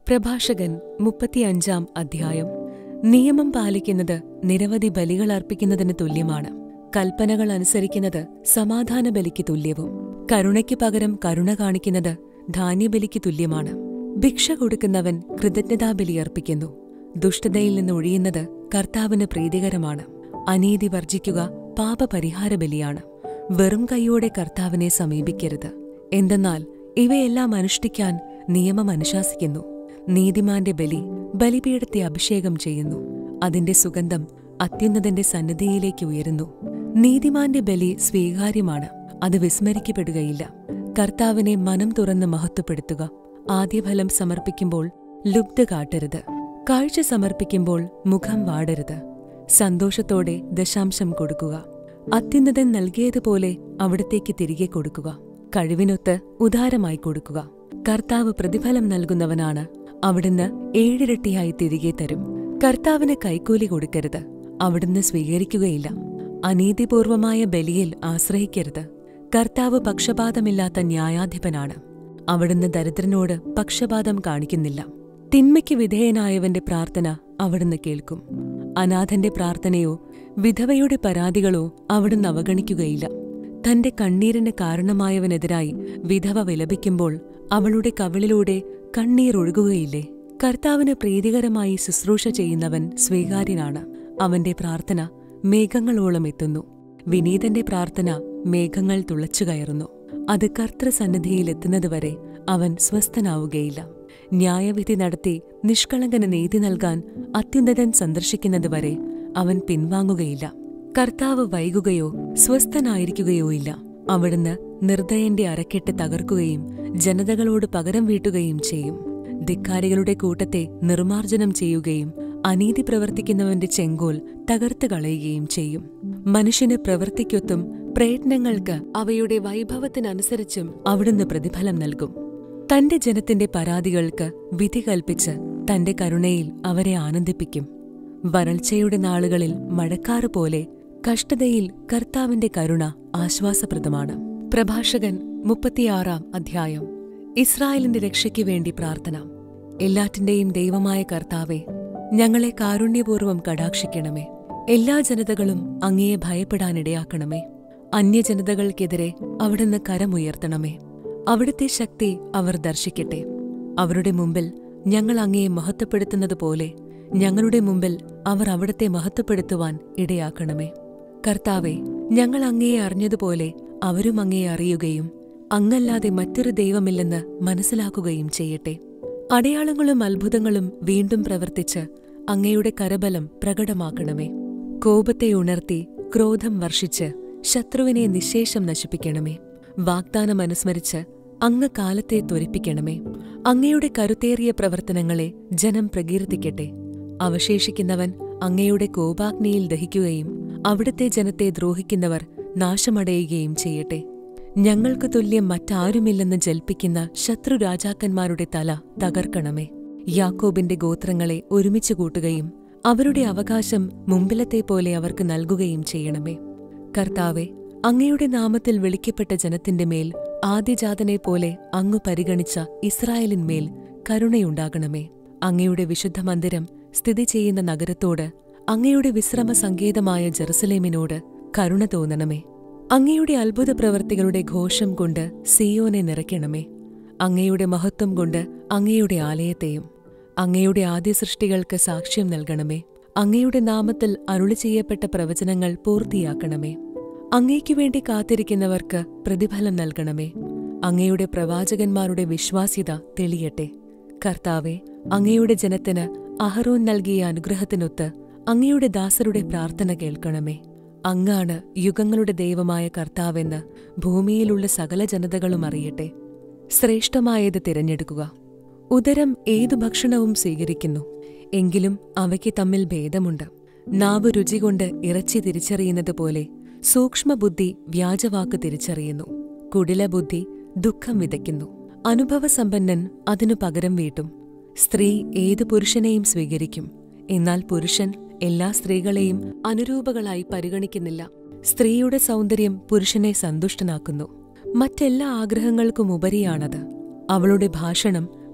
പ്രഭാഷകൻ മുപ്പത്തിയഞ്ചാം അധ്യായം നിയമം പാലിക്കുന്നത് നിരവധി ബലികൾ അർപ്പിക്കുന്നതിന് തുല്യമാണ് കൽപ്പനകൾ അനുസരിക്കുന്നത് സമാധാന ബലിക്ക് തുല്യവും കരുണയ്ക്ക് പകരം കരുണ കാണിക്കുന്നത് ധാന്യബലിക്ക് തുല്യമാണ് ഭിക്ഷ കൊടുക്കുന്നവൻ കൃതജ്ഞതാബലി അർപ്പിക്കുന്നു ദുഷ്ടതയിൽ നിന്ന് ഒഴിയുന്നത് കർത്താവിന് പ്രീതികരമാണ് അനീതി വർജിക്കുക പാപപരിഹാര ബലിയാണ് വെറും കൈയോടെ കർത്താവിനെ സമീപിക്കരുത് എന്തെന്നാൽ ഇവയെല്ലാം അനുഷ്ഠിക്കാൻ നിയമം അനുശാസിക്കുന്നു നീതിമാന്റെ ബലി ബലിപീഠത്തെ അഭിഷേകം ചെയ്യുന്നു അതിന്റെ സുഗന്ധം അത്യുന്നതന്റെ സന്നിധിയിലേക്ക് ഉയരുന്നു നീതിമാന്റെ ബലി സ്വീകാര്യമാണ് അത് വിസ്മരിക്കപ്പെടുകയില്ല കർത്താവിനെ മനം തുറന്ന് മഹത്വപ്പെടുത്തുക ആദ്യഫലം സമർപ്പിക്കുമ്പോൾ ലുബ്ധ കാട്ടരുത് കാഴ്ച സമർപ്പിക്കുമ്പോൾ മുഖം വാടരുത് സന്തോഷത്തോടെ ദശാംശം കൊടുക്കുക അത്യുന്നതൻ നൽകിയതുപോലെ അവിടത്തേക്ക് തിരികെ കൊടുക്കുക കഴിവിനൊത്ത് ഉദാരമായി കൊടുക്കുക കർത്താവ് പ്രതിഫലം നൽകുന്നവനാണ് അവിടുന്ന് ഏഴിരട്ടിയായി തിരികെ തരും കർത്താവിന് കൈക്കൂലി കൊടുക്കരുത് അവിടുന്ന് സ്വീകരിക്കുകയില്ല അനീതിപൂർവമായ ബലിയിൽ ആശ്രയിക്കരുത് കർത്താവ് പക്ഷപാതമില്ലാത്ത ന്യായാധിപനാണ് അവിടുന്ന് ദരിദ്രനോട് പക്ഷപാതം കാണിക്കുന്നില്ല തിന്മയ്ക്ക് വിധേയനായവന്റെ പ്രാർത്ഥന അവിടുന്ന് കേൾക്കും അനാഥന്റെ പ്രാർത്ഥനയോ വിധവയുടെ പരാതികളോ അവിടുന്ന് അവഗണിക്കുകയില്ല തന്റെ കണ്ണീരിന് കാരണമായവനെതിരായി വിധവ വിലപിക്കുമ്പോൾ അവളുടെ കവിളിലൂടെ കണ്ണീർ ഒഴുകുകയില്ലേ കർത്താവിന് പ്രീതികരമായി ശുശ്രൂഷ ചെയ്യുന്നവൻ സ്വീകാര്യനാണ് അവന്റെ പ്രാർത്ഥന മേഘങ്ങളോളം എത്തുന്നു വിനീതന്റെ പ്രാർത്ഥന മേഘങ്ങൾ തുളച്ചു കയറുന്നു അത് കർത്തൃസന്നിധിയിൽ എത്തുന്നതുവരെ അവൻ സ്വസ്ഥനാവുകയില്ല ന്യായവിധി നടത്തി നിഷ്കളങ്കന് നീതി നൽകാൻ അത്യുന്നതൻ സന്ദർശിക്കുന്നതുവരെ അവൻ പിൻവാങ്ങുകയില്ല കർത്താവ് വൈകുകയോ സ്വസ്ഥനായിരിക്കുകയോ ഇല്ല അവിടുന്ന് നിർദ്ദയന്റെ അരക്കെട്ട് തകർക്കുകയും ജനതകളോട് പകരം വീട്ടുകയും ചെയ്യും ധിക്കാരികളുടെ കൂട്ടത്തെ നിർമാർജനം ചെയ്യുകയും അനീതി പ്രവർത്തിക്കുന്നവന്റെ ചെങ്കോൽ തകർത്ത് കളയുകയും ചെയ്യും മനുഷ്യന് പ്രവൃത്തിക്കൊത്തും പ്രയത്നങ്ങൾക്ക് അവയുടെ വൈഭവത്തിനനുസരിച്ചും അവിടുന്ന് പ്രതിഫലം നൽകും തന്റെ ജനത്തിന്റെ പരാതികൾക്ക് വിധി കൽപ്പിച്ച് തന്റെ കരുണയിൽ അവരെ ആനന്ദിപ്പിക്കും വരൾച്ചയുടെ നാളുകളിൽ മഴക്കാറ് പോലെ കഷ്ടതയിൽ കർത്താവിന്റെ കരുണ ആശ്വാസപ്രദമാണ് പ്രഭാഷകൻ മുപ്പത്തിയാറാം അധ്യായം ഇസ്രായേലിന്റെ രക്ഷയ്ക്കു വേണ്ടി പ്രാർത്ഥന എല്ലാറ്റിന്റെയും ദൈവമായ കർത്താവെ ഞങ്ങളെ കാരുണ്യപൂർവ്വം കടാക്ഷിക്കണമേ എല്ലാ ജനതകളും അങ്ങയെ ഭയപ്പെടാനിടയാക്കണമേ അന്യജനതകൾക്കെതിരെ അവിടുന്ന് കരമുയർത്തണമേ അവിടുത്തെ ശക്തി അവർ ദർശിക്കട്ടെ അവരുടെ മുമ്പിൽ ഞങ്ങൾ അങ്ങയെ മഹത്വപ്പെടുത്തുന്നതുപോലെ ഞങ്ങളുടെ മുമ്പിൽ അവർ അവിടത്തെ മഹത്വപ്പെടുത്തുവാൻ ഇടയാക്കണമേ കർത്താവെ ഞങ്ങൾ അങ്ങയെ അറിഞ്ഞതുപോലെ അവരും അങ്ങയെ അറിയുകയും അങ്ങല്ലാതെ മറ്റൊരു ദൈവമില്ലെന്ന് മനസ്സിലാക്കുകയും ചെയ്യട്ടെ അടയാളങ്ങളും അത്ഭുതങ്ങളും വീണ്ടും പ്രവർത്തിച്ച് അങ്ങയുടെ കരബലം പ്രകടമാക്കണമേ കോപത്തെ ഉണർത്തി ക്രോധം വർഷിച്ച് ശത്രുവിനെ നിശേഷം നശിപ്പിക്കണമേ വാഗ്ദാനം അനുസ്മരിച്ച് അങ്ങ് കാലത്തെ ത്വരിപ്പിക്കണമേ അങ്ങയുടെ കരുത്തേറിയ പ്രവർത്തനങ്ങളെ ജനം പ്രകീർത്തിക്കട്ടെ അവശേഷിക്കുന്നവൻ അങ്ങയുടെ കോപാഗ്നിയിൽ ദഹിക്കുകയും അവിടുത്തെ ജനത്തെ ദ്രോഹിക്കുന്നവർ നാശമടയുകയും ചെയ്യട്ടെ ഞങ്ങൾക്ക് തുല്യം മറ്റാരുമില്ലെന്ന് ജൽപ്പിക്കുന്ന ശത്രു രാജാക്കന്മാരുടെ തല തകർക്കണമേ യാക്കോബിന്റെ ഗോത്രങ്ങളെ ഒരുമിച്ച് കൂട്ടുകയും അവരുടെ അവകാശം മുമ്പിലത്തെ പോലെ അവർക്ക് നൽകുകയും ചെയ്യണമേ കർത്താവെ അങ്ങയുടെ നാമത്തിൽ വിളിക്കപ്പെട്ട ജനത്തിന്റെ മേൽ ആദ്യജാതനെ പോലെ അങ്ങ് പരിഗണിച്ച ഇസ്രായേലിന്മേൽ കരുണയുണ്ടാകണമേ അങ്ങയുടെ വിശുദ്ധ മന്ദിരം സ്ഥിതി ചെയ്യുന്ന നഗരത്തോട് അങ്ങയുടെ വിശ്രമ സങ്കേതമായ ജെറുസലേമിനോട് കരുണ തോന്നണമേ അങ്ങയുടെ അത്ഭുത പ്രവർത്തികളുടെ ഘോഷം കൊണ്ട് സിയോനെ നിറയ്ക്കണമേ അങ്ങയുടെ മഹത്വം കൊണ്ട് അങ്ങയുടെ ആലയത്തെയും അങ്ങയുടെ ആദ്യ സൃഷ്ടികൾക്ക് സാക്ഷ്യം നൽകണമേ അങ്ങയുടെ നാമത്തിൽ അരുളി ചെയ്യപ്പെട്ട പ്രവചനങ്ങൾ പൂർത്തിയാക്കണമേ അങ്ങയ്ക്കു വേണ്ടി കാത്തിരിക്കുന്നവർക്ക് പ്രതിഫലം നൽകണമേ അങ്ങയുടെ പ്രവാചകന്മാരുടെ വിശ്വാസ്യത തെളിയട്ടെ കർത്താവെ അങ്ങയുടെ ജനത്തിന് അഹറോൻ നൽകിയ അനുഗ്രഹത്തിനൊത്ത് അങ്ങയുടെ ദാസരുടെ പ്രാർത്ഥന കേൾക്കണമേ അങ്ങാണ് യുഗങ്ങളുടെ ദൈവമായ കർത്താവെന്ന് ഭൂമിയിലുള്ള സകല ജനതകളും അറിയട്ടെ ശ്രേഷ്ഠമായത് തിരഞ്ഞെടുക്കുക ഉദരം ഏതു ഭക്ഷണവും സ്വീകരിക്കുന്നു എങ്കിലും അവയ്ക്ക് തമ്മിൽ ഭേദമുണ്ട് നാവ് രുചികൊണ്ട് ഇറച്ചി തിരിച്ചറിയുന്നത് പോലെ സൂക്ഷ്മബുദ്ധി വ്യാജവാക്ക് തിരിച്ചറിയുന്നു കുടിലബുദ്ധി ദുഃഖം വിതയ്ക്കുന്നു അനുഭവസമ്പന്നൻ അതിനു പകരം വീട്ടും സ്ത്രീ ഏതു പുരുഷനെയും സ്വീകരിക്കും എന്നാൽ പുരുഷൻ എല്ലാ സ്ത്രീകളെയും അനുരൂപകളായി പരിഗണിക്കുന്നില്ല സ്ത്രീയുടെ സൗന്ദര്യം പുരുഷനെ സന്തുഷ്ടനാക്കുന്നു മറ്റെല്ലാ ആഗ്രഹങ്ങൾക്കും ഉപരിയാണത് അവളുടെ ഭാഷണം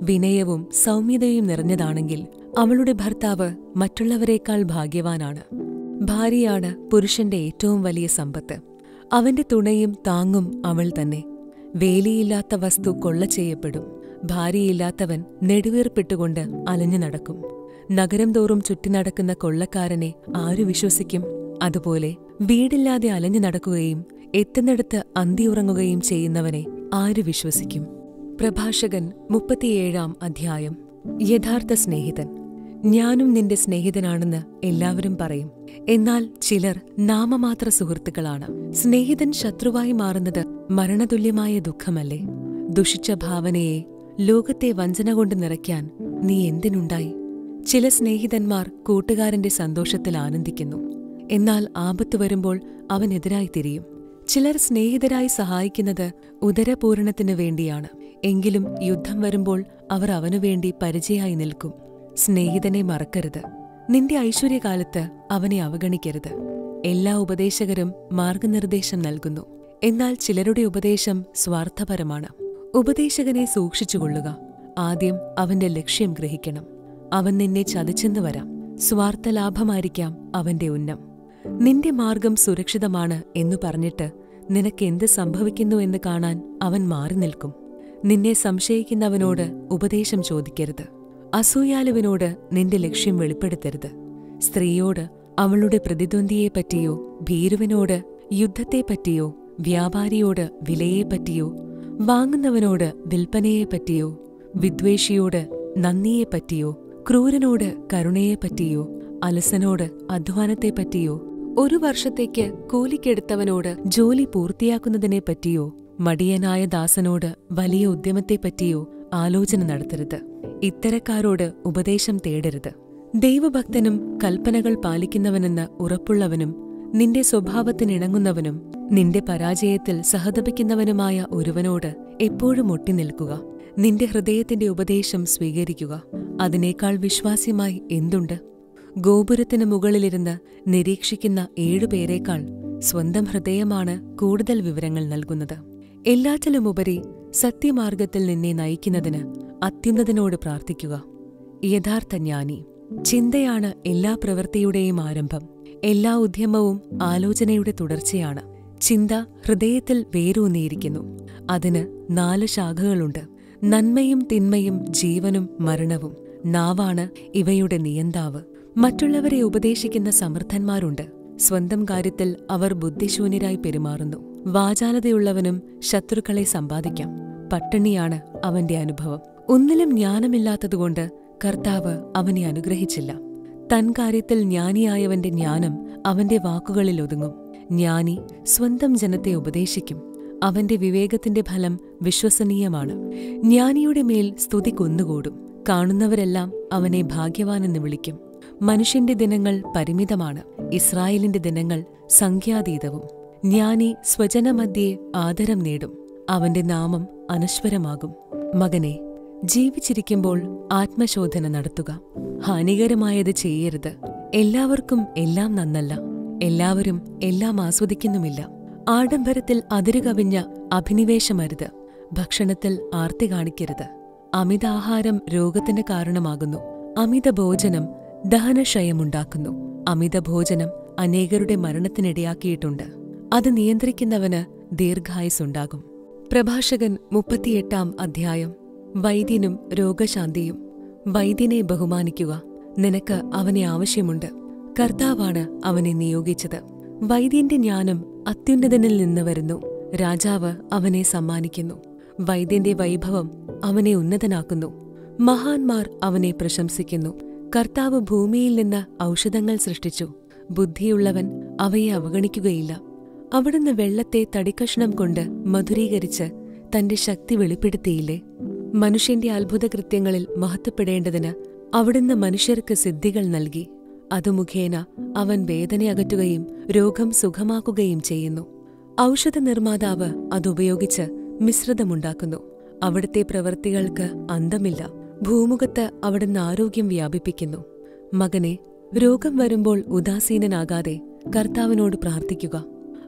വിനയവും സൗമ്യതയും നിറഞ്ഞതാണെങ്കിൽ അവളുടെ ഭർത്താവ് മറ്റുള്ളവരെക്കാൾ ഭാഗ്യവാനാണ് ഭാര്യയാണ് പുരുഷന്റെ ഏറ്റവും വലിയ സമ്പത്ത് അവന്റെ തുണയും താങ്ങും അവൾ തന്നെ വേലിയില്ലാത്ത വസ്തു കൊള്ള ചെയ്യപ്പെടും ഭാര്യയില്ലാത്തവൻ നെടുവീർപ്പിട്ടുകൊണ്ട് അലഞ്ഞു നടക്കും നഗരം തോറും ചുറ്റി നടക്കുന്ന കൊള്ളക്കാരനെ ആരു വിശ്വസിക്കും അതുപോലെ വീടില്ലാതെ അലഞ്ഞു നടക്കുകയും എത്തുന്നിടത്ത് അന്തിയുറങ്ങുകയും ചെയ്യുന്നവനെ ആരു വിശ്വസിക്കും പ്രഭാഷകൻ മുപ്പത്തിയേഴാം അധ്യായം യഥാർത്ഥ സ്നേഹിതൻ ഞാനും നിന്റെ സ്നേഹിതനാണെന്ന് എല്ലാവരും പറയും എന്നാൽ ചിലർ നാമമാത്ര സുഹൃത്തുക്കളാണ് സ്നേഹിതൻ ശത്രുവായി മാറുന്നത് മരണതുല്യമായ ദുഃഖമല്ലേ ദുഷിച്ച ഭാവനയെ ലോകത്തെ വഞ്ചന കൊണ്ട് നിറയ്ക്കാൻ നീ എന്തിനുണ്ടായി ചില സ്നേഹിതന്മാർ കൂട്ടുകാരന്റെ സന്തോഷത്തിൽ ആനന്ദിക്കുന്നു എന്നാൽ ആപത്ത് വരുമ്പോൾ അവനെതിരായി തിരിയും ചിലർ സ്നേഹിതരായി സഹായിക്കുന്നത് ഉദരപൂരണത്തിനു വേണ്ടിയാണ് എങ്കിലും യുദ്ധം വരുമ്പോൾ അവർ അവനുവേണ്ടി പരിചയായി നിൽക്കും സ്നേഹിതനെ മറക്കരുത് നിന്റെ ഐശ്വര്യകാലത്ത് അവനെ അവഗണിക്കരുത് എല്ലാ ഉപദേശകരും മാർഗനിർദ്ദേശം നൽകുന്നു എന്നാൽ ചിലരുടെ ഉപദേശം സ്വാർത്ഥപരമാണ് ഉപദേശകനെ സൂക്ഷിച്ചുകൊള്ളുക ആദ്യം അവന്റെ ലക്ഷ്യം ഗ്രഹിക്കണം അവൻ നിന്നെ ചതിച്ചെന്ന് വരാം സ്വാർത്ഥലാഭമായിരിക്കാം അവന്റെ ഉന്നം നിന്റെ മാർഗം സുരക്ഷിതമാണ് എന്നു പറഞ്ഞിട്ട് നിനക്കെന്ത് സംഭവിക്കുന്നു എന്ന് കാണാൻ അവൻ മാറി നിൽക്കും നിന്നെ സംശയിക്കുന്നവനോട് ഉപദേശം ചോദിക്കരുത് അസൂയാലുവിനോട് നിന്റെ ലക്ഷ്യം വെളിപ്പെടുത്തരുത് സ്ത്രീയോട് അവളുടെ പ്രതിദ്വന്ദിയെപ്പറ്റിയോ ഭീരുവിനോട് യുദ്ധത്തെപ്പറ്റിയോ വ്യാപാരിയോട് വിലയെപ്പറ്റിയോ വാങ്ങുന്നവനോട് വിൽപ്പനയെപ്പറ്റിയോ വിദ്വേഷിയോട് നന്ദിയെപ്പറ്റിയോ ക്രൂരനോട് കരുണയെപ്പറ്റിയോ അലസനോട് അധ്വാനത്തെപ്പറ്റിയോ ഒരു വർഷത്തേക്ക് കൂലിക്കെടുത്തവനോട് ജോലി പൂർത്തിയാക്കുന്നതിനെപ്പറ്റിയോ മടിയനായ ദാസനോട് വലിയ ഉദ്യമത്തെപ്പറ്റിയോ ആലോചന നടത്തരുത് ഇത്തരക്കാരോട് ഉപദേശം തേടരുത് ദൈവഭക്തനും കൽപ്പനകൾ പാലിക്കുന്നവനെന്ന് ഉറപ്പുള്ളവനും നിന്റെ സ്വഭാവത്തിനിണങ്ങുന്നവനും നിന്റെ പരാജയത്തിൽ സഹതപിക്കുന്നവനുമായ ഒരുവനോട് എപ്പോഴും ഒട്ടിനിൽക്കുക നിന്റെ ഹൃദയത്തിന്റെ ഉപദേശം സ്വീകരിക്കുക അതിനേക്കാൾ വിശ്വാസ്യമായി എന്തുണ്ട് ഗോപുരത്തിന് മുകളിലിരുന്ന് നിരീക്ഷിക്കുന്ന ഏഴുപേരേക്കാൾ സ്വന്തം ഹൃദയമാണ് കൂടുതൽ വിവരങ്ങൾ നൽകുന്നത് എല്ലാറ്റിലുമുപരി സത്യമാർഗത്തിൽ നിന്നെ നയിക്കുന്നതിന് അത്യുന്നതനോട് പ്രാർത്ഥിക്കുക യഥാർത്ഥ ജ്ഞാനി ചിന്തയാണ് എല്ലാ പ്രവൃത്തിയുടെയും ആരംഭം എല്ലാ ഉദ്യമവും ആലോചനയുടെ തുടർച്ചയാണ് ചിന്ത ഹൃദയത്തിൽ വേരൂന്നിയിരിക്കുന്നു അതിന് നാല് ശാഖകളുണ്ട് നന്മയും തിന്മയും ജീവനും മരണവും നാവാണ് ഇവയുടെ നിയന്താവ് മറ്റുള്ളവരെ ഉപദേശിക്കുന്ന സമർത്ഥന്മാരുണ്ട് സ്വന്തം കാര്യത്തിൽ അവർ ബുദ്ധിശൂന്യരായി പെരുമാറുന്നു വാചാലതയുള്ളവനും ശത്രുക്കളെ സമ്പാദിക്കാം പട്ടിണിയാണ് അവന്റെ അനുഭവം ഒന്നിലും ജ്ഞാനമില്ലാത്തതുകൊണ്ട് കർത്താവ് അവനെ അനുഗ്രഹിച്ചില്ല തൻ കാര്യത്തിൽ ജ്ഞാനിയായവന്റെ ജ്ഞാനം അവന്റെ വാക്കുകളിൽ ഒതുങ്ങും ജ്ഞാനി സ്വന്തം ജനത്തെ ഉപദേശിക്കും അവന്റെ വിവേകത്തിന്റെ ഫലം വിശ്വസനീയമാണ് ജ്ഞാനിയുടെ മേൽ സ്തുതി കുന്നുകൂടും കാണുന്നവരെല്ലാം അവനെ ഭാഗ്യവാനെന്ന് വിളിക്കും മനുഷ്യന്റെ ദിനങ്ങൾ പരിമിതമാണ് ഇസ്രായേലിന്റെ ദിനങ്ങൾ സംഖ്യാതീതവും ജ്ഞാനി സ്വജനമധ്യേ ആദരം നേടും അവന്റെ നാമം അനശ്വരമാകും മകനെ ജീവിച്ചിരിക്കുമ്പോൾ ആത്മശോധന നടത്തുക ഹാനികരമായത് ചെയ്യരുത് എല്ലാവർക്കും എല്ലാം നന്നല്ല എല്ലാവരും എല്ലാം ആസ്വദിക്കുന്നുമില്ല ആഡംബരത്തിൽ അതിരുകവിഞ്ഞ അഭിനിവേശമരുത് ഭക്ഷണത്തിൽ ആർത്തി കാണിക്കരുത് അമിതാഹാരം രോഗത്തിന് കാരണമാകുന്നു അമിത ഭോജനം ദഹനക്ഷയമുണ്ടാക്കുന്നു അമിത ഭോജനം അനേകരുടെ മരണത്തിനിടയാക്കിയിട്ടുണ്ട് അത് നിയന്ത്രിക്കുന്നവന് ദീർഘായുസുണ്ടാകും പ്രഭാഷകൻ മുപ്പത്തിയെട്ടാം അധ്യായം വൈദ്യനും രോഗശാന്തിയും വൈദ്യനെ ബഹുമാനിക്കുക നിനക്ക് അവനെ ആവശ്യമുണ്ട് കർത്താവാണ് അവനെ നിയോഗിച്ചത് വൈദ്യന്റെ ജ്ഞാനം അത്യുന്നതനിൽ നിന്ന് വരുന്നു രാജാവ് അവനെ സമ്മാനിക്കുന്നു വൈദ്യന്റെ വൈഭവം അവനെ ഉന്നതനാക്കുന്നു മഹാന്മാർ അവനെ പ്രശംസിക്കുന്നു കർത്താവ് ഭൂമിയിൽ നിന്ന് ഔഷധങ്ങൾ സൃഷ്ടിച്ചു ബുദ്ധിയുള്ളവൻ അവയെ അവഗണിക്കുകയില്ല അവിടുന്ന് വെള്ളത്തെ തടിക്കഷ്ണം കൊണ്ട് മധുരീകരിച്ച് തന്റെ ശക്തി വെളിപ്പെടുത്തിയില്ലേ മനുഷ്യന്റെ അത്ഭുതകൃത്യങ്ങളിൽ മഹത്വപ്പെടേണ്ടതിന് അവിടുന്ന് മനുഷ്യർക്ക് സിദ്ധികൾ നൽകി അതു മുഖേന അവൻ വേദനയകറ്റുകയും രോഗം സുഖമാക്കുകയും ചെയ്യുന്നു ഔഷധ നിർമ്മാതാവ് അതുപയോഗിച്ച് മിശ്രിതമുണ്ടാക്കുന്നു അവിടുത്തെ പ്രവൃത്തികൾക്ക് അന്തമില്ല ഭൂമുഖത്ത് അവിടുന്ന് ആരോഗ്യം വ്യാപിപ്പിക്കുന്നു മകനെ രോഗം വരുമ്പോൾ ഉദാസീനനാകാതെ കർത്താവിനോട് പ്രാർത്ഥിക്കുക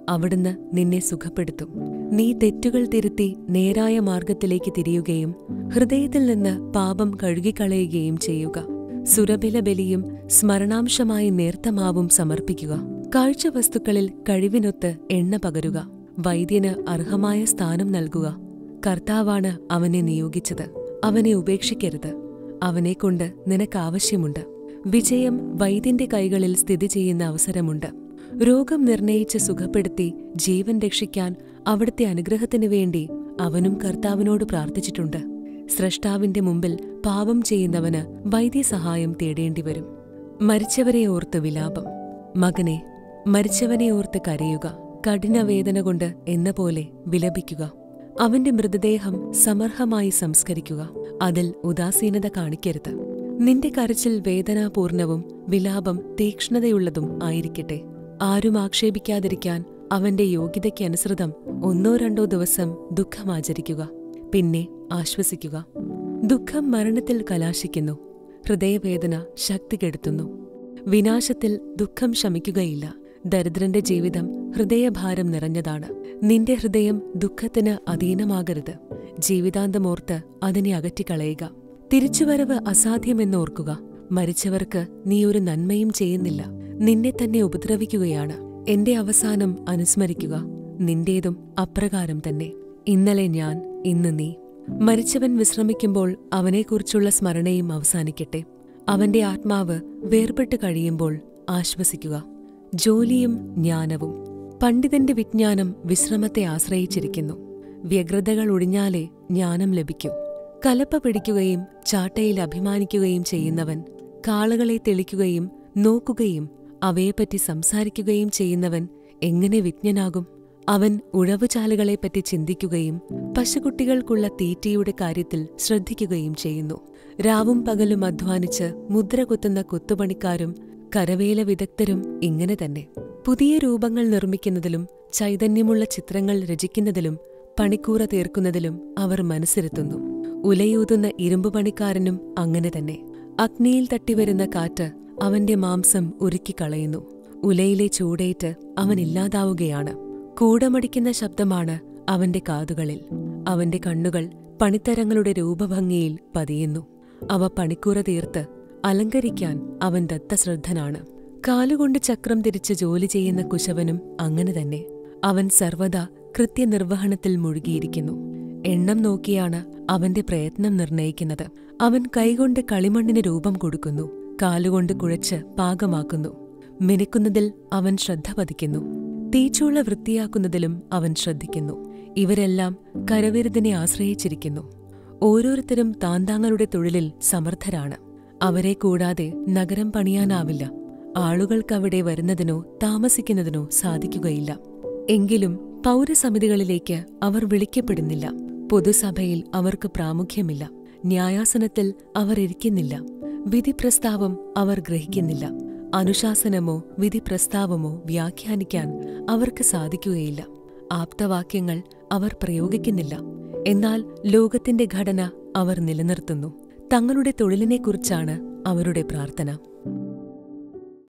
അവിടുന്ന് നിന്നെ സുഖപ്പെടുത്തും നീ തെറ്റുകൾ തിരുത്തി നേരായ മാർഗത്തിലേക്ക് തിരിയുകയും ഹൃദയത്തിൽ നിന്ന് പാപം കഴുകിക്കളയുകയും ചെയ്യുക സുരഭില ബലിയും സ്മരണാംശമായി നേർത്തമാവും സമർപ്പിക്കുക കാഴ്ചവസ്തുക്കളിൽ കഴിവിനൊത്ത് എണ്ണ പകരുക വൈദ്യന് അർഹമായ സ്ഥാനം നൽകുക കർത്താവാണ് അവനെ നിയോഗിച്ചത് അവനെ ഉപേക്ഷിക്കരുത് അവനെക്കൊണ്ട് നിനക്കാവശ്യമുണ്ട് വിജയം വൈദ്യന്റെ കൈകളിൽ സ്ഥിതി ചെയ്യുന്ന അവസരമുണ്ട് രോഗം നിർണയിച്ച് സുഖപ്പെടുത്തി ജീവൻ രക്ഷിക്കാൻ അവിടുത്തെ അനുഗ്രഹത്തിനു വേണ്ടി അവനും കർത്താവിനോട് പ്രാർത്ഥിച്ചിട്ടുണ്ട് സ്രഷ്ടാവിന്റെ മുമ്പിൽ പാപം ചെയ്യുന്നവന് വൈദ്യസഹായം തേടേണ്ടിവരും മരിച്ചവരെ ഓർത്ത് വിലാപം മകനെ മരിച്ചവനെ ഓർത്ത് കരയുക കഠിനവേദന കൊണ്ട് എന്ന പോലെ വിലപിക്കുക അവന്റെ മൃതദേഹം സമർഹമായി സംസ്കരിക്കുക അതിൽ ഉദാസീനത കാണിക്കരുത് നിന്റെ കരച്ചിൽ വേദനാപൂർണവും വിലാപം തീക്ഷ്ണതയുള്ളതും ആയിരിക്കട്ടെ ആരും ആക്ഷേപിക്കാതിരിക്കാൻ അവന്റെ യോഗ്യതയ്ക്കനുസൃതം ഒന്നോ രണ്ടോ ദിവസം ദുഃഖമാചരിക്കുക പിന്നെ ആശ്വസിക്കുക ദുഃഖം മരണത്തിൽ കലാശിക്കുന്നു ഹൃദയവേദന ശക്തി കെടുത്തുന്നു വിനാശത്തിൽ ദുഃഖം ശമിക്കുകയില്ല ദരിദ്രന്റെ ജീവിതം ഹൃദയഭാരം നിറഞ്ഞതാണ് നിന്റെ ഹൃദയം ദുഃഖത്തിന് അധീനമാകരുത് ജീവിതാന്തമോർത്ത് അതിനെ അകറ്റിക്കളയുക തിരിച്ചുവരവ് അസാധ്യമെന്നോർക്കുക മരിച്ചവർക്ക് നീ ഒരു നന്മയും ചെയ്യുന്നില്ല നിന്നെ തന്നെ ഉപദ്രവിക്കുകയാണ് എന്റെ അവസാനം അനുസ്മരിക്കുക നിന്റേതും അപ്രകാരം തന്നെ ഇന്നലെ ഞാൻ ഇന്ന് നീ മരിച്ചവൻ വിശ്രമിക്കുമ്പോൾ അവനെക്കുറിച്ചുള്ള സ്മരണയും അവസാനിക്കട്ടെ അവന്റെ ആത്മാവ് വേർപെട്ട് കഴിയുമ്പോൾ ആശ്വസിക്കുക ജോലിയും ജ്ഞാനവും പണ്ഡിതന്റെ വിജ്ഞാനം വിശ്രമത്തെ ആശ്രയിച്ചിരിക്കുന്നു വ്യഗ്രതകൾ ഒഴിഞ്ഞാലേ ജ്ഞാനം ലഭിക്കൂ കലപ്പ പിടിക്കുകയും ചാട്ടയിൽ അഭിമാനിക്കുകയും ചെയ്യുന്നവൻ കാളകളെ തെളിക്കുകയും നോക്കുകയും അവയെപ്പറ്റി സംസാരിക്കുകയും ചെയ്യുന്നവൻ എങ്ങനെ വിജ്ഞനാകും അവൻ ഉഴവുചാലുകളെപ്പറ്റി ചിന്തിക്കുകയും പശുകുട്ടികൾക്കുള്ള തീറ്റയുടെ കാര്യത്തിൽ ശ്രദ്ധിക്കുകയും ചെയ്യുന്നു രാവും പകലും അധ്വാനിച്ച് മുദ്ര കുത്തുന്ന കൊത്തുപണിക്കാരും കരവേല വിദഗ്ധരും ഇങ്ങനെ തന്നെ പുതിയ രൂപങ്ങൾ നിർമ്മിക്കുന്നതിലും ചൈതന്യമുള്ള ചിത്രങ്ങൾ രചിക്കുന്നതിലും പണിക്കൂറ തീർക്കുന്നതിലും അവർ മനസ്സിരുത്തുന്നു ഉലയൂതുന്ന ഇരുമ്പ് പണിക്കാരനും അങ്ങനെ തന്നെ അഗ്നിയിൽ തട്ടിവരുന്ന കാറ്റ് അവന്റെ മാംസം ഉരുക്കിക്കളയുന്നു ഉലയിലെ ചൂടേറ്റ് അവൻ ഇല്ലാതാവുകയാണ് കൂടമടിക്കുന്ന ശബ്ദമാണ് അവന്റെ കാതുകളിൽ അവന്റെ കണ്ണുകൾ പണിത്തരങ്ങളുടെ രൂപഭംഗിയിൽ പതിയുന്നു അവ പണിക്കൂറ തീർത്ത് അലങ്കരിക്കാൻ അവൻ ദത്തശ്രദ്ധനാണ് കാലുകൊണ്ട് ചക്രം തിരിച്ച് ജോലി ചെയ്യുന്ന കുശവനും അങ്ങനെ തന്നെ അവൻ സർവദാ കൃത്യനിർവഹണത്തിൽ മുഴുകിയിരിക്കുന്നു എണ്ണം നോക്കിയാണ് അവന്റെ പ്രയത്നം നിർണയിക്കുന്നത് അവൻ കൈകൊണ്ട് കളിമണ്ണിന് രൂപം കൊടുക്കുന്നു കാലുകൊണ്ട് കുഴച്ച് പാകമാക്കുന്നു മിനുക്കുന്നതിൽ അവൻ ശ്രദ്ധ പതിക്കുന്നു തീച്ചൂള വൃത്തിയാക്കുന്നതിലും അവൻ ശ്രദ്ധിക്കുന്നു ഇവരെല്ലാം കരവിരുതിനെ ആശ്രയിച്ചിരിക്കുന്നു ഓരോരുത്തരും താന്താങ്ങളുടെ തൊഴിലിൽ സമർത്ഥരാണ് അവരെ കൂടാതെ നഗരം പണിയാനാവില്ല ആളുകൾക്കവിടെ വരുന്നതിനോ താമസിക്കുന്നതിനോ സാധിക്കുകയില്ല എങ്കിലും പൗരസമിതികളിലേക്ക് അവർ വിളിക്കപ്പെടുന്നില്ല പൊതുസഭയിൽ അവർക്ക് പ്രാമുഖ്യമില്ല ന്യായാസനത്തിൽ അവർ ഇരിക്കുന്നില്ല വിധിപ്രസ്താവം അവർ ഗ്രഹിക്കുന്നില്ല അനുശാസനമോ വിധിപ്രസ്താവമോ വ്യാഖ്യാനിക്കാൻ അവർക്ക് സാധിക്കുകയില്ല ആപ്തവാക്യങ്ങൾ അവർ പ്രയോഗിക്കുന്നില്ല എന്നാൽ ലോകത്തിന്റെ ഘടന അവർ നിലനിർത്തുന്നു തങ്ങളുടെ തൊഴിലിനെക്കുറിച്ചാണ് അവരുടെ പ്രാർത്ഥന